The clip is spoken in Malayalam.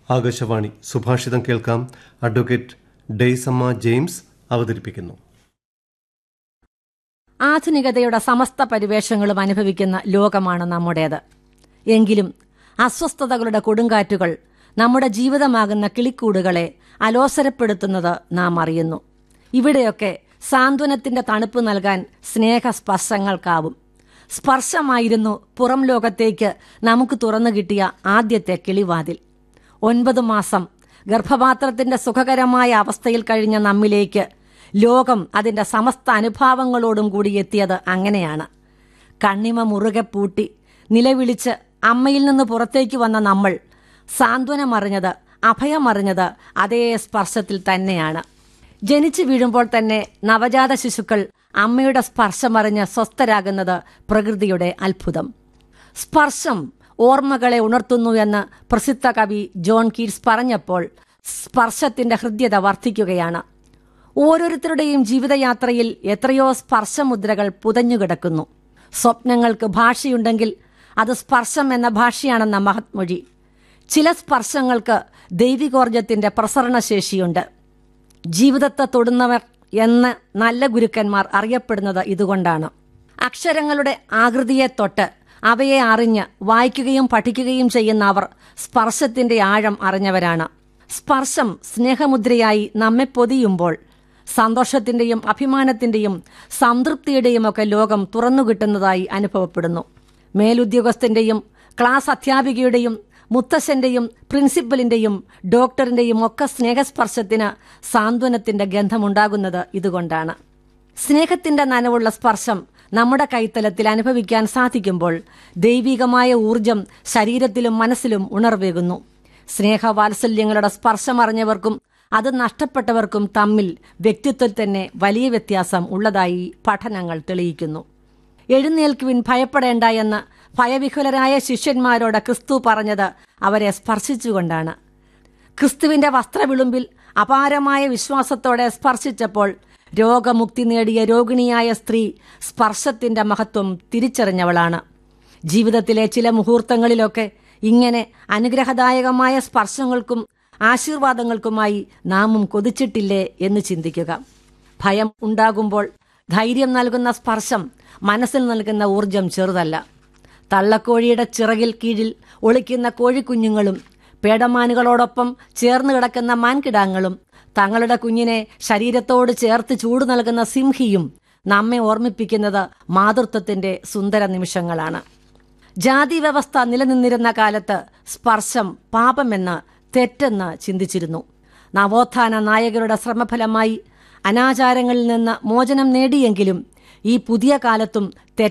ആകാശവാണി സുഭാഷിതം കേൾക്കാം അഡ്വക്കേറ്റ് ഡെയ്സമ്മ ജെയിംസ് അവതരിപ്പിക്കുന്നു ആധുനികതയുടെ സമസ്ത പരിവേഷങ്ങളും അനുഭവിക്കുന്ന ലോകമാണ് നമ്മുടേത് എങ്കിലും അസ്വസ്ഥതകളുടെ കൊടുങ്കാറ്റുകൾ നമ്മുടെ ജീവിതമാകുന്ന കിളിക്കൂടുകളെ അലോസരപ്പെടുത്തുന്നത് നാം അറിയുന്നു ഇവിടെയൊക്കെ സാന്ത്വനത്തിന്റെ തണുപ്പ് നൽകാൻ സ്നേഹസ്പർശങ്ങൾക്കാവും സ്പർശമായിരുന്നു പുറം ലോകത്തേക്ക് നമുക്ക് തുറന്നു കിട്ടിയ ആദ്യത്തെ കിളിവാതിൽ ഒൻപത് മാസം ഗർഭപാത്രത്തിന്റെ സുഖകരമായ അവസ്ഥയിൽ കഴിഞ്ഞ നമ്മിലേക്ക് ലോകം അതിന്റെ സമസ്ത അനുഭാവങ്ങളോടും കൂടി എത്തിയത് അങ്ങനെയാണ് കണ്ണിമ മുറുകെ പൂട്ടി നിലവിളിച്ച് അമ്മയിൽ നിന്ന് പുറത്തേക്ക് വന്ന നമ്മൾ സാന്ത്വനമറിഞ്ഞത് അഭയമറിഞ്ഞത് അതേ സ്പർശത്തിൽ തന്നെയാണ് ജനിച്ചു വീഴുമ്പോൾ തന്നെ നവജാത ശിശുക്കൾ അമ്മയുടെ സ്പർശമറിഞ്ഞ് സ്വസ്ഥരാകുന്നത് പ്രകൃതിയുടെ അത്ഭുതം സ്പർശം ഓർമ്മകളെ ഉണർത്തുന്നു എന്ന് പ്രസിദ്ധ കവി ജോൺ കീറ്റ്സ് പറഞ്ഞപ്പോൾ സ്പർശത്തിന്റെ ഹൃദ്യത വർദ്ധിക്കുകയാണ് ഓരോരുത്തരുടെയും ജീവിതയാത്രയിൽ എത്രയോ സ്പർശമുദ്രകൾ പുതഞ്ഞുകിടക്കുന്നു സ്വപ്നങ്ങൾക്ക് ഭാഷയുണ്ടെങ്കിൽ അത് സ്പർശം എന്ന ഭാഷയാണെന്ന മഹത്മൊഴി ചില സ്പർശങ്ങൾക്ക് ദൈവികോർജത്തിന്റെ പ്രസരണശേഷിയുണ്ട് ജീവിതത്തെ തൊടുന്നവർ എന്ന് നല്ല ഗുരുക്കന്മാർ അറിയപ്പെടുന്നത് ഇതുകൊണ്ടാണ് അക്ഷരങ്ങളുടെ ആകൃതിയെ തൊട്ട് അവയെ അറിഞ്ഞ് വായിക്കുകയും പഠിക്കുകയും ചെയ്യുന്ന അവർ സ്പർശത്തിന്റെ ആഴം അറിഞ്ഞവരാണ് സ്പർശം സ്നേഹമുദ്രയായി നമ്മെ പൊതിയുമ്പോൾ സന്തോഷത്തിന്റെയും അഭിമാനത്തിന്റെയും സംതൃപ്തിയുടെയും ഒക്കെ ലോകം തുറന്നുകിട്ടുന്നതായി അനുഭവപ്പെടുന്നു മേലുദ്യോഗസ്ഥന്റെയും ക്ലാസ് അധ്യാപികയുടെയും മുത്തശ്ശന്റെയും പ്രിൻസിപ്പലിന്റെയും ഡോക്ടറിന്റെയും ഒക്കെ സ്നേഹസ്പർശത്തിന് സാന്ത്വനത്തിന്റെ ഗന്ധമുണ്ടാകുന്നത് ഇതുകൊണ്ടാണ് സ്നേഹത്തിന്റെ നനവുള്ള സ്പർശം നമ്മുടെ കൈത്തലത്തിൽ അനുഭവിക്കാൻ സാധിക്കുമ്പോൾ ദൈവികമായ ഊർജം ശരീരത്തിലും മനസ്സിലും ഉണർവേകുന്നു സ്നേഹവാത്സല്യങ്ങളുടെ സ്പർശമറിഞ്ഞവർക്കും അത് നഷ്ടപ്പെട്ടവർക്കും തമ്മിൽ വ്യക്തിത്വത്തിൽ തന്നെ വലിയ വ്യത്യാസം ഉള്ളതായി പഠനങ്ങൾ തെളിയിക്കുന്നു എഴുന്നേൽക്കുവിൻ ഭയപ്പെടേണ്ട എന്ന് ഭയവിഹുലരായ ശിഷ്യന്മാരോട് ക്രിസ്തു പറഞ്ഞത് അവരെ സ്പർശിച്ചുകൊണ്ടാണ് ക്രിസ്തുവിന്റെ വസ്ത്രവിളുമ്പിൽ അപാരമായ വിശ്വാസത്തോടെ സ്പർശിച്ചപ്പോൾ രോഗമുക്തി നേടിയ രോഗിണിയായ സ്ത്രീ സ്പർശത്തിന്റെ മഹത്വം തിരിച്ചറിഞ്ഞവളാണ് ജീവിതത്തിലെ ചില മുഹൂർത്തങ്ങളിലൊക്കെ ഇങ്ങനെ അനുഗ്രഹദായകമായ സ്പർശങ്ങൾക്കും ആശീർവാദങ്ങൾക്കുമായി നാമും കൊതിച്ചിട്ടില്ലേ എന്ന് ചിന്തിക്കുക ഭയം ഉണ്ടാകുമ്പോൾ ധൈര്യം നൽകുന്ന സ്പർശം മനസ്സിൽ നൽകുന്ന ഊർജം ചെറുതല്ല തള്ളക്കോഴിയുടെ ചിറകിൽ കീഴിൽ ഒളിക്കുന്ന കോഴിക്കുഞ്ഞുങ്ങളും പേടമാനുകളോടൊപ്പം ചേർന്ന് കിടക്കുന്ന മാൻകിടാങ്ങളും തങ്ങളുടെ കുഞ്ഞിനെ ശരീരത്തോട് ചേർത്ത് ചൂട് നൽകുന്ന സിംഹിയും നമ്മെ ഓർമ്മിപ്പിക്കുന്നത് മാതൃത്വത്തിന്റെ സുന്ദര നിമിഷങ്ങളാണ് ജാതി വ്യവസ്ഥ നിലനിന്നിരുന്ന കാലത്ത് സ്പർശം പാപമെന്ന് തെറ്റെന്ന് ചിന്തിച്ചിരുന്നു നവോത്ഥാന നായകരുടെ ശ്രമഫലമായി അനാചാരങ്ങളിൽ നിന്ന് മോചനം നേടിയെങ്കിലും ഈ പുതിയ കാലത്തും